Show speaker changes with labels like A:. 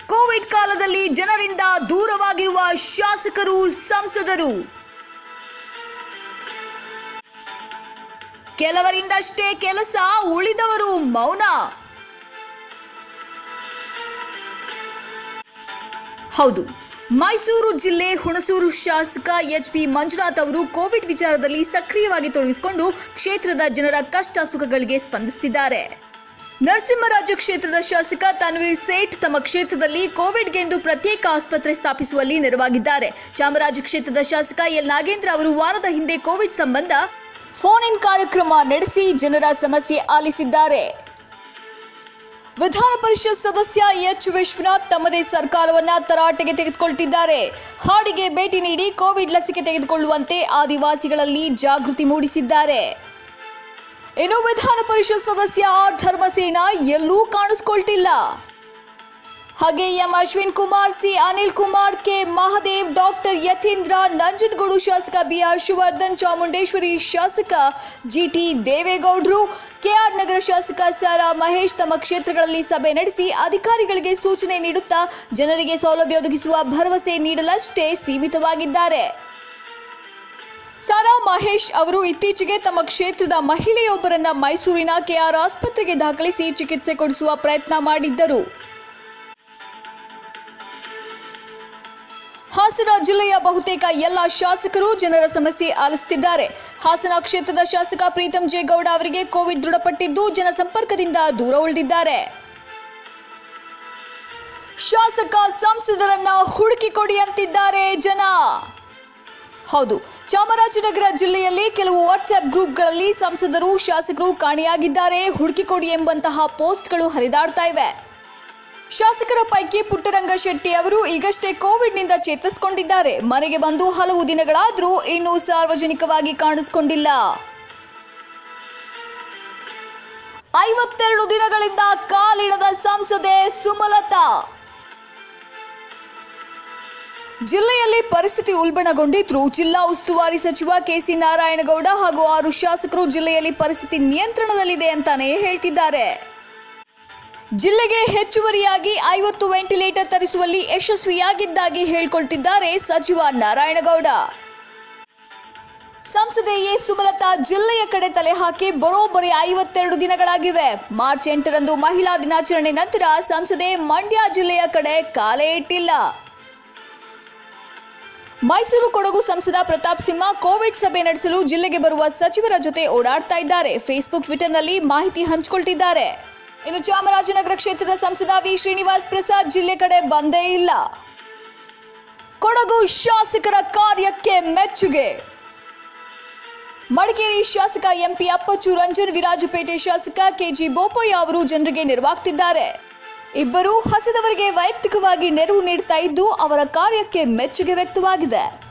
A: Covid ಕಾಲದಲ್ಲಿ ಜನರಿಂದ ದೂರವಾಗಿರುವ ಶಾಸಕರು ಸಂಸದರು ಕೆಲವರಿಂದಷ್ಟೇ ಕೆಲಸ ಉಳಿದವರು ಮೌನ ಹೌದು ಮೈಸೂರು ಜಿಲ್ಲೆ ಹುಣಸೂರು ಶಾಸಕ ಎಚ್ ಪಿ ಮಂಜುನಾಥ್ ಅವರು ಕೋವಿಡ್ ವಿಚಾರದಲ್ಲಿ ಸಕ್ರಿಯವಾಗಿ ತೊಡಗಿಸಿಕೊಂಡು ಕ್ಷೇತ್ರದ ಜನರ ಕಷ್ಟ ಸುಖಗಳಿಗೆ ಸ್ಪಂದಿಸುತ್ತಿದ್ದಾರೆ ನರಸಿಂಹರಾಜ ಕ್ಷೇತ್ರದ ಶಾಸಕ ತನ್ವೀರ್ ಸೇಠ್ ತಮ್ಮ ಕ್ಷೇತ್ರದಲ್ಲಿ ಕೋವಿಡ್ಗೆಂದು ಪ್ರತ್ಯೇಕ ಆಸ್ಪತ್ರೆ ಸ್ಥಾಪಿಸುವಲ್ಲಿ ನೆರವಾಗಿದ್ದಾರೆ ಚಾಮರಾಜ ಕ್ಷೇತ್ರದ ಶಾಸಕ ಎಲ್ ನಾಗೇಂದ್ರ ಅವರು ವಾರದ ಹಿಂದೆ ಕೋವಿಡ್ ಸಂಬಂಧ ಫೋನ್ ಇನ್ ಕಾರ್ಯಕ್ರಮ ನಡೆಸಿ ಜನರ ಸಮಸ್ಯೆ ಆಲಿಸಿದ್ದಾರೆ ವಿಧಾನ ಪರಿಷತ್ ಸದಸ್ಯ ಎಚ್ ವಿಶ್ವನಾಥ್ ತಮ್ಮದೇ ಸರ್ಕಾರವನ್ನ ತರಾಟೆಗೆ ತೆಗೆದುಕೊಳ್ತಿದ್ದಾರೆ ಹಾಡಿಗೆ ಭೇಟಿ ನೀಡಿ ಕೋವಿಡ್ ಲಸಿಕೆ ತೆಗೆದುಕೊಳ್ಳುವಂತೆ ಆದಿವಾಸಿಗಳಲ್ಲಿ ಜಾಗೃತಿ ಮೂಡಿಸಿದ್ದಾರೆ ಇನ್ನು ವಿಧಾನ ಪರಿಷತ್ ಸದಸ್ಯ ಆರ್ ಧರ್ಮಸೇನ ಎಲ್ಲೂ ಕಾಣಿಸ್ಕೊಳ್ತಿಲ್ಲ ಹಾಗೆ M Ashwin Kumar C Anil Kumar K Mahadev doctor Yathindra Nanjangud ಶಾಸಕ ಬಿ ಆರ್ ಶಿವರ್ಧನ್ ಚಾಮುಂಡೇಶ್ವರಿ ಶಾಸಕ ಜಿಟಿ ದೇವೇಗೌಡರು ಕೆಆರ್ ನಗರ ಶಾಸಕ ಸಾರಾ ಮಹೇಶ್ ತಮ್ಮ ಕ್ಷೇತ್ರಗಳಲ್ಲಿ ಸಭೆ ನಡೆಸಿ ಅಧಿಕಾರಿಗಳಿಗೆ ಸೂಚನೆ ನೀಡುತ್ತಾ ಜನರಿಗೆ ಸೌಲಭ್ಯ ಒದಗಿಸುವ ಭರವಸೆ ನೀಡಲಷ್ಟೇ ಸೀಮಿತವಾಗಿದ್ದಾರೆ ಸಾರಾ ಮಹೇಶ್ ಅವರು ಇತ್ತೀಚೆಗೆ ತಮ್ಮ ಕ್ಷೇತ್ರದ ಮಹಿಳೆಯೊಬ್ಬರನ್ನ ಮೈಸೂರಿನ ಕೆಆರ್ ಆಸ್ಪತ್ರೆಗೆ ದಾಖಲಿಸಿ ಚಿಕಿತ್ಸೆ ಕೊಡಿಸುವ ಪ್ರಯತ್ನ ಮಾಡಿದ್ದರು ಹಾಸನ ಜಿಲ್ಲೆಯ ಬಹುತೇಕ ಎಲ್ಲ ಶಾಸಕರು ಜನರ ಸಮಸ್ಯೆ ಆಲಿಸುತ್ತಿದ್ದಾರೆ ಹಾಸನ ಕ್ಷೇತ್ರದ ಶಾಸಕ ಪ್ರೀತಂ ಜೇಗೌಡ ಅವರಿಗೆ ಕೋವಿಡ್ ದೃಢಪಟ್ಟಿದ್ದು ಜನಸಂಪರ್ಕದಿಂದ ದೂರ ಉಳಿದಿದ್ದಾರೆ ಶಾಸಕ ಸಂಸದರನ್ನ ಹುಡುಕಿ ಕೊಡಿ ಅಂತಿದ್ದಾರೆ ಜನ ಹೌದು ಚಾಮರಾಜನಗರ ಜಿಲ್ಲೆಯಲ್ಲಿ ಕೆಲವು ವಾಟ್ಸ್ಆಪ್ ಗ್ರೂಪ್ಗಳಲ್ಲಿ ಸಂಸದರು ಶಾಸಕರು ಕಾಣೆಯಾಗಿದ್ದಾರೆ ಹುಡುಕಿ ಕೊಡಿ ಎಂಬಂತಹ ಪೋಸ್ಟ್ಗಳು ಹರಿದಾಡ್ತಾ ಇವೆ ಶಾಸಕರ ಪೈಕಿ ಪುಟ್ಟರಂಗ ಶೆಟ್ಟಿ ಅವರು ಈಗಷ್ಟೇ ಕೋವಿಡ್ನಿಂದ ಚೇತರಿಸಿಕೊಂಡಿದ್ದಾರೆ ಮನೆಗೆ ಬಂದು ಹಲವು ದಿನಗಳಾದರೂ ಇನ್ನೂ ಸಾರ್ವಜನಿಕವಾಗಿ ಕಾಣಿಸಿಕೊಂಡಿಲ್ಲ ಐವತ್ತೆರಡು ದಿನಗಳಿಂದ ಕಾಲಿಡದ ಸಂಸದೆ ಸುಮಲತಾ ಜಿಲ್ಲೆಯಲ್ಲಿ ಪರಿಸ್ಥಿತಿ ಉಲ್ಬಣಗೊಂಡಿದ್ರು ಜಿಲ್ಲಾ ಉಸ್ತುವಾರಿ ಸಚಿವ ಕೆಸಿ ನಾರಾಯಣಗೌಡ ಹಾಗೂ ಆರು ಶಾಸಕರು ಜಿಲ್ಲೆಯಲ್ಲಿ ಪರಿಸ್ಥಿತಿ ನಿಯಂತ್ರಣದಲ್ಲಿದೆ ಅಂತಾನೆ ಹೇಳ್ತಿದ್ದಾರೆ ಜಿಲ್ಲೆಗೆ ಹೆಚ್ಚುವರಿಯಾಗಿ ಐವತ್ತು ವೆಂಟಿಲೇಟರ್ ತರಿಸುವಲ್ಲಿ ಯಶಸ್ವಿಯಾಗಿದ್ದಾಗಿ ಹೇಳ್ಕೊಳ್ತಿದ್ದಾರೆ ಸಚಿವ ನಾರಾಯಣಗೌಡ ಸಂಸದೆ ಎ ಸುಮಲತಾ ಜಿಲ್ಲೆಯ ಕಡೆ ತಲೆ ಹಾಕಿ ಬರೋಬ್ಬರಿ ಐವತ್ತೆರಡು ದಿನಗಳಾಗಿವೆ ಮಾರ್ಚ್ ಎಂಟರಂದು ಮಹಿಳಾ ದಿನಾಚರಣೆ ನಂತರ ಸಂಸದೆ ಮಂಡ್ಯ ಜಿಲ್ಲೆಯ ಕಡೆ ಕಾಲೇ ಇಟ್ಟಿಲ್ಲ ಮೈಸೂರು ಕೊಡಗು ಸಂಸದ ಪ್ರತಾಪ್ ಸಿಂಹ ಕೋವಿಡ್ ಸಭೆ ನಡೆಸಲು ಜಿಲ್ಲೆಗೆ ಬರುವ ಸಚಿವರ ಜೊತೆ ಓಡಾಡ್ತಾ ಇದ್ದಾರೆ ಫೇಸ್ಬುಕ್ ಟ್ವಿಟರ್ನಲ್ಲಿ ಮಾಹಿತಿ ಹಂಚಿಕೊಳ್ತಿದ್ದಾರೆ ಇನ್ನು ಚಾಮರಾಜನಗರ ಕ್ಷೇತ್ರದ ಸಂಸದ ವಿ ಶ್ರೀನಿವಾಸ್ ಪ್ರಸಾದ್ ಜಿಲ್ಲೆ ಕಡೆ ಬಂದೇ ಇಲ್ಲ ಕೊಡಗು ಶಾಸಕರ ಕಾರ್ಯಕ್ಕೆ ಮೆಚ್ಚುಗೆ ಮಡಿಕೇರಿ ಶಾಸಕ ಎಂಪಿ ಅಪ್ಪಚ್ಚು ರಂಜನ್ ವಿರಾಜಪೇಟೆ ಶಾಸಕ ಕೆಜಿ ಬೋಪಯ್ಯ ಅವರು ಜನರಿಗೆ ನೆರವಾಗ್ತಿದ್ದಾರೆ ಇಬ್ಬರು ಹಸಿದವರಿಗೆ ವೈಯಕ್ತಿಕವಾಗಿ ನೆರವು ನೀಡ್ತಾ ಇದ್ದು ಅವರ ಕಾರ್ಯಕ್ಕೆ ಮೆಚ್ಚುಗೆ ವ್ಯಕ್ತವಾಗಿದೆ